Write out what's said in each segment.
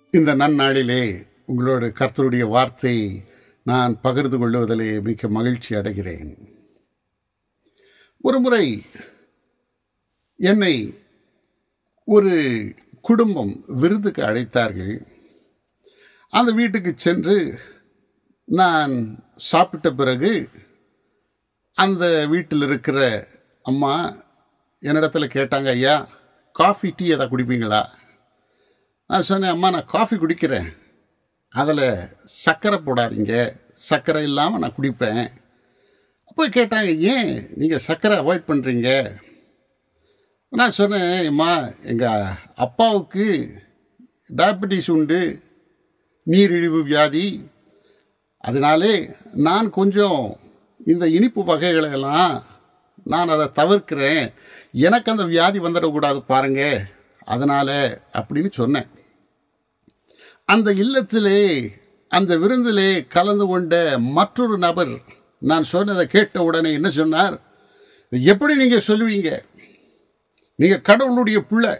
இந்த நன்னாளிலே உங்களோட கர்த்தருடைய வார்த்தை நான் பகிர்ந்து கொள்வதிலே மிக்க மகிழ்ச்சி அடைகிறேன் ஒரு முறை என்னை ஒரு குடும்பம் விருந்துக்கு அழைத்தார்கள் அந்த வீட்டுக்கு சென்று நான் சாப்பிட்ட பிறகு அந்த வீட்டில் இருக்கிற அம்மா என்னிடத்துல கேட்டாங்க ஐயா காஃபி டீ எதாவது குடிப்பீங்களா நான் சொன்னேன் அம்மா நான் காஃபி குடிக்கிறேன் அதில் சர்க்கரை போடாதீங்க சர்க்கரை இல்லாமல் நான் குடிப்பேன் அப்போ கேட்டாங்க ஏன் நீங்கள் சர்க்கரை அவாய்ட் பண்ணுறீங்க நான் சொன்னேன் அம்மா எங்கள் அப்பாவுக்கு டயபெட்டிஸ் உண்டு நீரிழிவு வியாதி அதனாலே நான் கொஞ்சம் இந்த இனிப்பு வகைகளை எல்லாம் நான் அதை தவிர்க்கிறேன் எனக்கு அந்த வியாதி வந்துடக்கூடாது பாருங்க அதனால் அப்படின்னு சொன்னேன் அந்த இல்லத்திலே அந்த விருந்திலே கலந்து கொண்ட மற்றொரு நபர் நான் சொன்னதை கேட்ட உடனே என்ன சொன்னார் எப்படி நீங்கள் சொல்லுவீங்க நீங்கள் கடவுளுடைய பிள்ளை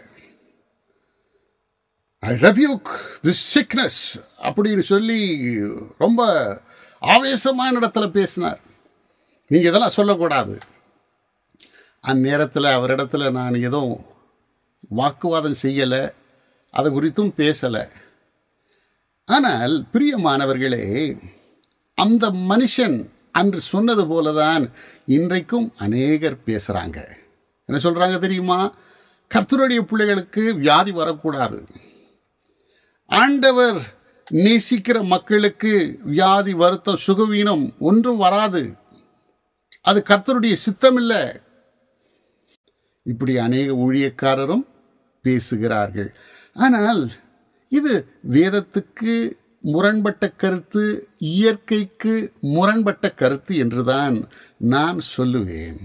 ஐ ரெபியூக் திஸ் சிக்னஸ் அப்படின்னு சொல்லி ரொம்ப ஆவேசமான இடத்துல பேசினார் நீங்கள் இதெல்லாம் சொல்லக்கூடாது அந்நேரத்தில் அவரிடத்துல நான் எதுவும் வாக்குவாதம் செய்யலை அது குறித்தும் பேசலை ஆனால் பிரியமானவர்களே அந்த மனுஷன் அன்று சொன்னது போலதான் இன்றைக்கும் அநேகர் பேசுகிறாங்க என்ன சொல்கிறாங்க தெரியுமா கர்த்தருடைய பிள்ளைகளுக்கு வியாதி வரக்கூடாது ஆண்டவர் நேசிக்கிற மக்களுக்கு வியாதி வருத்தம் சுகவீனம் ஒன்றும் வராது அது கர்த்தருடைய சித்தம் இல்லை இப்படி அநேக ஊழியக்காரரும் பேசுகிறார்கள் ஆனால் இது வேதத்துக்கு முரண்பட்ட கருத்து இயற்கைக்கு முரண்பட்ட கருத்து என்றுதான் நான் சொல்லுவேன்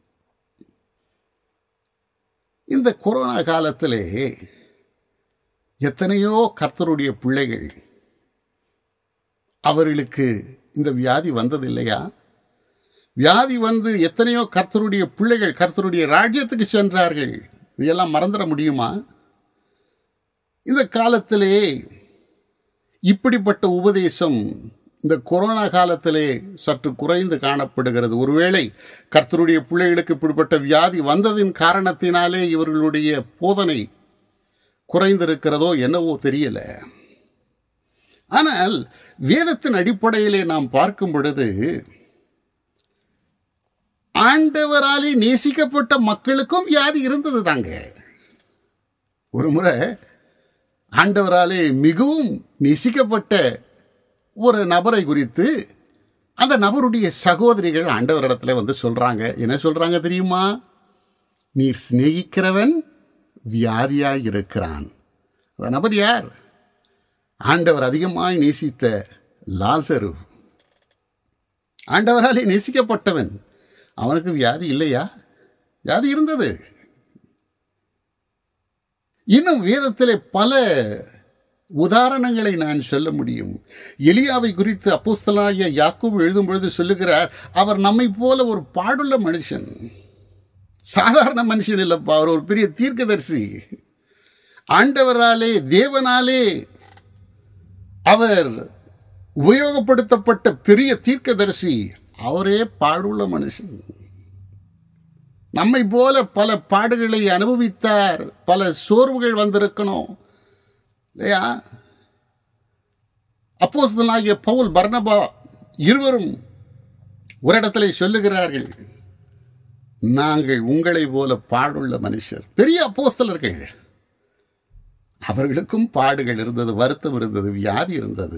இந்த கொரோனா காலத்திலே எத்தனையோ கர்த்தருடைய பிள்ளைகள் அவர்களுக்கு இந்த வியாதி வந்ததில்லையா வியாதி வந்து எத்தனையோ கர்த்தருடைய பிள்ளைகள் கர்த்தருடைய ராஜ்யத்துக்கு சென்றார்கள் இதெல்லாம் மறந்துட முடியுமா இந்த காலத்திலே இப்படிப்பட்ட உபதேசம் இந்த கொரோனா காலத்திலே சற்று குறைந்து காணப்படுகிறது ஒருவேளை கர்த்தருடைய பிள்ளைகளுக்கு இப்படிப்பட்ட வியாதி வந்ததின் காரணத்தினாலே இவர்களுடைய போதனை குறைந்திருக்கிறதோ என்னவோ தெரியல ஆனால் வேதத்தின் அடிப்படையிலே நாம் பார்க்கும் பொழுது ஆண்டவராலே நேசிக்கப்பட்ட மக்களுக்கும் வியாதி இருந்தது தாங்க ஒரு முறை ஆண்டவராலே மிகவும் நேசிக்கப்பட்ட ஒரு நபரை குறித்து அந்த நபருடைய சகோதரிகள் ஆண்டவரிடத்துல வந்து சொல்றாங்க என்ன சொல்றாங்க தெரியுமா நீர் சிநேகிக்கிறவன் வியாதியாய் இருக்கிறான் அந்த நபர் யார் ஆண்டவர் அதிகமாய் நேசித்த லாசரு ஆண்டவராலே நேசிக்கப்பட்டவன் அவனுக்கு வியாதி இல்லையா வியாதி இருந்தது இன்னும் வேதத்திலே பல உதாரணங்களை நான் சொல்ல முடியும் எலியாவை குறித்து அப்போஸ்தலாகிய யாக்கூப் எழுதும் பொழுது சொல்லுகிறார் அவர் நம்மை போல ஒரு பாடுள்ள மனுஷன் சாதாரண மனுஷன் இல்லைப்பா அவர் ஒரு பெரிய தீர்க்கதரிசி ஆண்டவராலே தேவனாலே அவர் உபயோகப்படுத்தப்பட்ட பெரிய தீர்க்கதரிசி அவரே பாடுள்ள மனுஷன் நம்மை போல பல பாடுகளை அனுபவித்தார் பல சோர்வுகள் வந்திருக்கணும் இல்லையா அப்போஸ்தலனாகிய பவுல் பர்னபா இருவரும் ஒரு இடத்துல சொல்லுகிறார்கள் நாங்கள் உங்களை போல பாடுள்ள மனுஷர் பெரிய அப்போஸ்தலர்கள் அவர்களுக்கும் பாடுகள் இருந்தது வருத்தம் இருந்தது வியாதி இருந்தது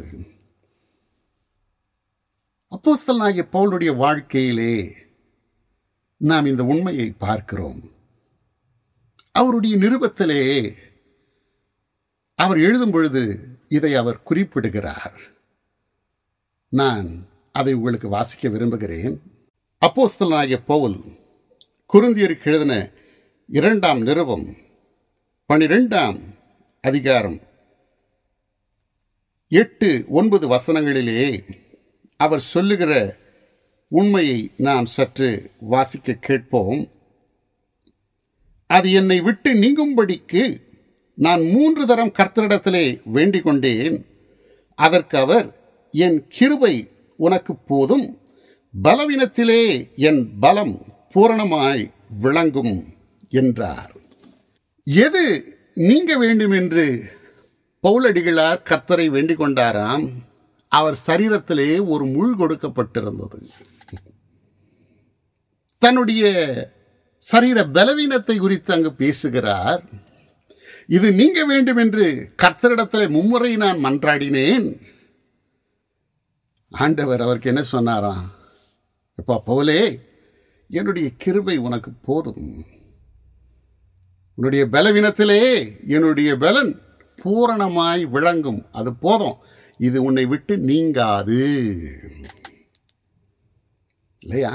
அப்போஸ்தலனாகிய பவுலுடைய வாழ்க்கையிலே நாம் இந்த உண்மையை பார்க்கிறோம் அவருடைய நிருபத்திலே அவர் எழுதும் பொழுது இதை அவர் குறிப்பிடுகிறார் நான் அதை உங்களுக்கு வாசிக்க விரும்புகிறேன் அப்போஸ்தலனாகிய பவுல் குருந்தியருக்கு எழுதின இரண்டாம் நிருபம் பனிரெண்டாம் அதிகாரம் எட்டு ஒன்பது வசனங்களிலே அவர் சொல்லுகிற உண்மையை நாம் சற்று வாசிக்க கேட்போம் அது என்னை விட்டு நீங்கும்படிக்கு நான் மூன்று தரம் கர்த்தரிடத்திலே வேண்டிக் கொண்டேன் அதற்கு அவர் என் கிருபை உனக்கு போதும் பலவீனத்திலே என் பலம் பூரணமாய் விளங்கும் என்றார் எது நீங்க வேண்டும் என்று பவுலடிகளார் கர்த்தரை வேண்டிக் கொண்டாராம் அவர் சரீரத்திலே ஒரு முள் கொடுக்கப்பட்டிருந்தது தன்னுடைய சரீர பலவீனத்தை குறித்து அங்கு பேசுகிறார் இது நீங்க வேண்டும் என்று கர்த்தரிடத்தில் மும்முறை நான் மன்றாடினேன் ஆண்டவர் அவருக்கு என்ன சொன்னாராம் எப்பா பவுலே என்னுடைய கிருபை உனக்கு போதும் உன்னுடைய பலவீனத்திலே என்னுடைய பலன் பூரணமாய் விளங்கும் அது போதும் இது உன்னை விட்டு நீங்காது இல்லையா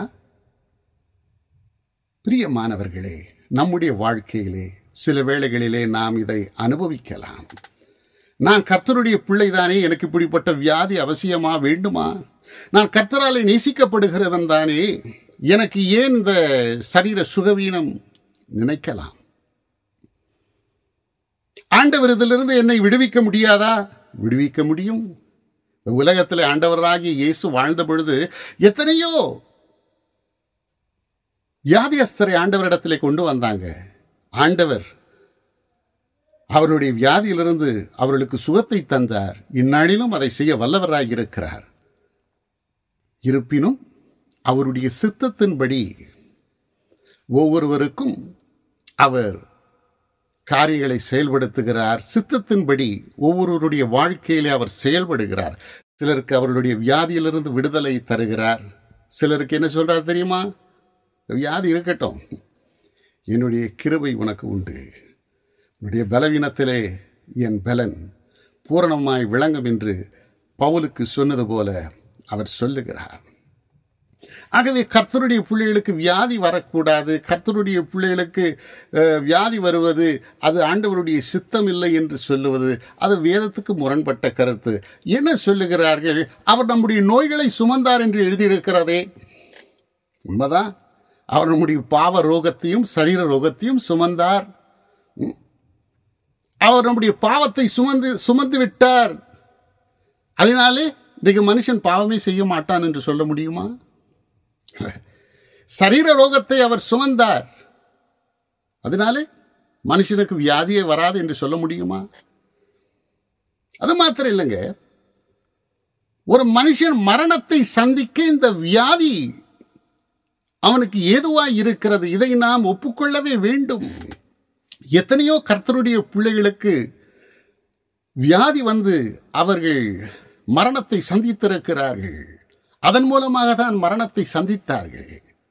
பிரியமானவர்களே நம்முடைய வாழ்க்கையிலே சில வேளைகளிலே நாம் இதை அனுபவிக்கலாம் நான் கர்த்தருடைய பிள்ளைதானே எனக்கு இப்படிப்பட்ட வியாதி அவசியமா வேண்டுமா நான் கர்த்தராலே நேசிக்கப்படுகிறவன் தானே எனக்கு ஏன் இந்த சரீர சுகவீனம் நினைக்கலாம் ஆண்டவர் இதிலிருந்து என்னை விடுவிக்க முடியாதா விடுவிக்க முடியும் இந்த உலகத்தில் ஆண்டவராகிய இயேசு வாழ்ந்த பொழுது எத்தனையோ வியாதியஸ்தரை ஆண்டவரிடத்திலே கொண்டு வந்தாங்க ஆண்டவர் அவருடைய வியாதியிலிருந்து அவர்களுக்கு சுகத்தை தந்தார் இந்நாளிலும் அதை செய்ய வல்லவராய் இருக்கிறார் இருப்பினும் அவருடைய சித்தத்தின்படி ஒவ்வொருவருக்கும் அவர் காரியங்களை செயல்படுத்துகிறார் சித்தத்தின்படி ஒவ்வொருவருடைய வாழ்க்கையிலே அவர் செயல்படுகிறார் சிலருக்கு அவர்களுடைய வியாதியிலிருந்து விடுதலை தருகிறார் சிலருக்கு என்ன சொல்றார் தெரியுமா வியாதி இருக்கட்டும் என்னுடைய கிருபை உனக்கு உண்டு உன்னுடைய பலவீனத்திலே என் பலன் பூரணமாய் விளங்கும் என்று பவுலுக்கு சொன்னது போல அவர் சொல்லுகிறார் ஆகவே கர்த்தருடைய பிள்ளைகளுக்கு வியாதி வரக்கூடாது கர்த்தருடைய பிள்ளைகளுக்கு அஹ், வியாதி வருவது அது ஆண்டவருடைய சித்தம் இல்லை என்று சொல்லுவது அது வேதத்துக்கு முரண்பட்ட கருத்து என்ன சொல்லுகிறார்கள் அவர் நம்முடைய நோய்களை சுமந்தார் என்று எழுதியிருக்கிறதே உண்மைதான் அவர் நம்முடைய பாவ ரோகத்தையும் சரீர ரோகத்தையும் சுமந்தார் ம். அவர் நம்முடைய பாவத்தை சுமந்து சுமந்து விட்டார் அதனாலே இன்றைக்கு மனுஷன் பாவமே செய்ய மாட்டான் என்று சொல்ல முடியுமா சரீர ரோகத்தை அவர் சுமந்தார் அதனாலே மனுஷனுக்கு வியாதியே வராது என்று சொல்ல முடியுமா அது மாத்திரம் இல்லைங்க ஒரு மனுஷன் மரணத்தை சந்திக்க இந்த வியாதி அவனுக்கு ஏதுவாய் இருக்கிறது இதை நாம் ஒப்புக்கொள்ளவே வேண்டும் எத்தனையோ கர்த்தருடைய பிள்ளைகளுக்கு வியாதி வந்து அவர்கள் மரணத்தை சந்தித்திருக்கிறார்கள் அதன் மூலமாக தான் மரணத்தை சந்தித்தார்கள்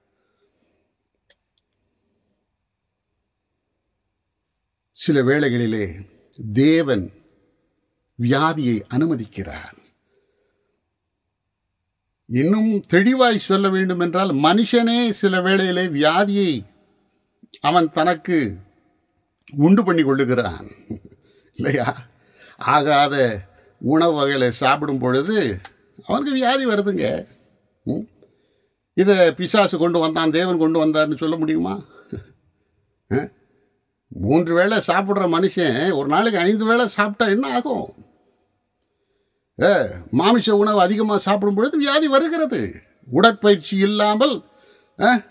சில வேளைகளிலே தேவன் வியாதியை அனுமதிக்கிறார் இன்னும் தெளிவாய் சொல்ல வேண்டும் என்றால் மனுஷனே சில வேளையிலே வியாதியை அவன் தனக்கு உண்டு பண்ணி கொள்ளுகிறான் இல்லையா ஆகாத உணவு வகைகளை சாப்பிடும் பொழுது அவனுக்கு வியாதி வருதுங்க ம்? இதை பிசாசு கொண்டு வந்தான் தேவன் கொண்டு வந்தார்னு சொல்ல முடியுமா அஹ்? மூன்று வேளை சாப்பிட்ற மனுஷன் ஒரு நாளைக்கு ஐந்து வேளை சாப்பிட்டா என்ன ஆகும் ஏ மாமிச உணவு அதிகமாக சாப்பிடும் பொழுது வியாதி வருகிறது உடற்பயிற்சி இல்லாமல் அஹ்,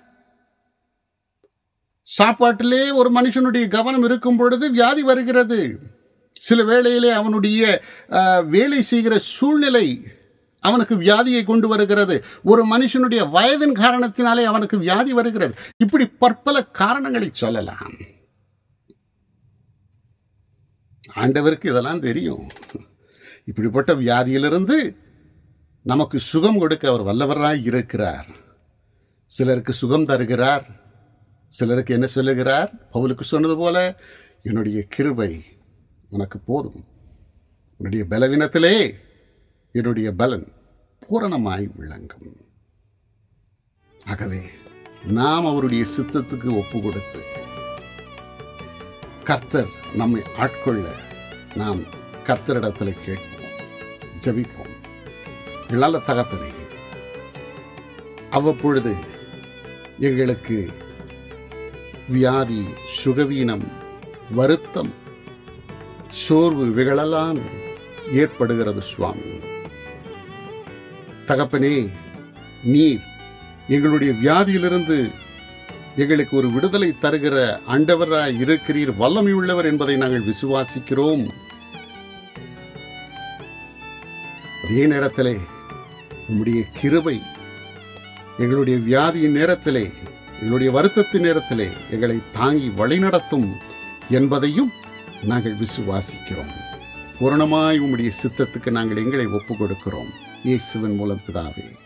சாப்பாட்டிலே ஒரு மனுஷனுடைய கவனம் இருக்கும் பொழுது வியாதி வருகிறது சில வேளையிலே அவனுடைய அஹ், வேலை செய்கிற சூழ்நிலை அவனுக்கு வியாதியை கொண்டு வருகிறது ஒரு மனுஷனுடைய வயதின் காரணத்தினாலே அவனுக்கு வியாதி வருகிறது இப்படி பற்பல காரணங்களை சொல்லலாம் ஆண்டவருக்கு இதெல்லாம் தெரியும் இப்படிப்பட்ட வியாதியிலிருந்து நமக்கு சுகம் கொடுக்க அவர் வல்லவராய் இருக்கிறார் சிலருக்கு சுகம் தருகிறார் சிலருக்கு என்ன சொல்லுகிறார் பவுலுக்கு சொன்னது போல என்னுடைய கிருபை உனக்கு போதும் உன்னுடைய பலவீனத்திலே என்னுடைய பலன் பூரணமாய் விளங்கும் ஆகவே நாம் அவருடைய சித்தத்துக்கு ஒப்பு கொடுத்து கர்த்தர் நம்மை ஆட்கொள்ள நாம் கர்த்தரிடத்தில் கேட்போம் ஜெபிப்போம் நல்ல தகப்பனே அவ்வப்பொழுது எங்களுக்கு வியாதி சுகவீனம் வருத்தம் சோர்வு இவைகளெல்லாம் ஏற்படுகிறது சுவாமி தகப்பனே நீர் எங்களுடைய வியாதியிலிருந்து எங்களுக்கு ஒரு விடுதலை தருகிற ஆண்டவராய் இருக்கிறீர் வல்லமை உள்ளவர் என்பதை நாங்கள் விசுவாசிக்கிறோம் அதே நேரத்திலே உம்முடைய கிருபை எங்களுடைய வியாதியின் நேரத்திலே எங்களுடைய வருத்தத்தின் நேரத்திலே எங்களை தாங்கி வழிநடத்தும் என்பதையும் நாங்கள் விசுவாசிக்கிறோம் பூரணமாய் உம்முடைய சித்தத்துக்கு நாங்கள் எங்களை ஒப்புக் கொடுக்கிறோம் இயேசுவின் மூலம் பிதாவே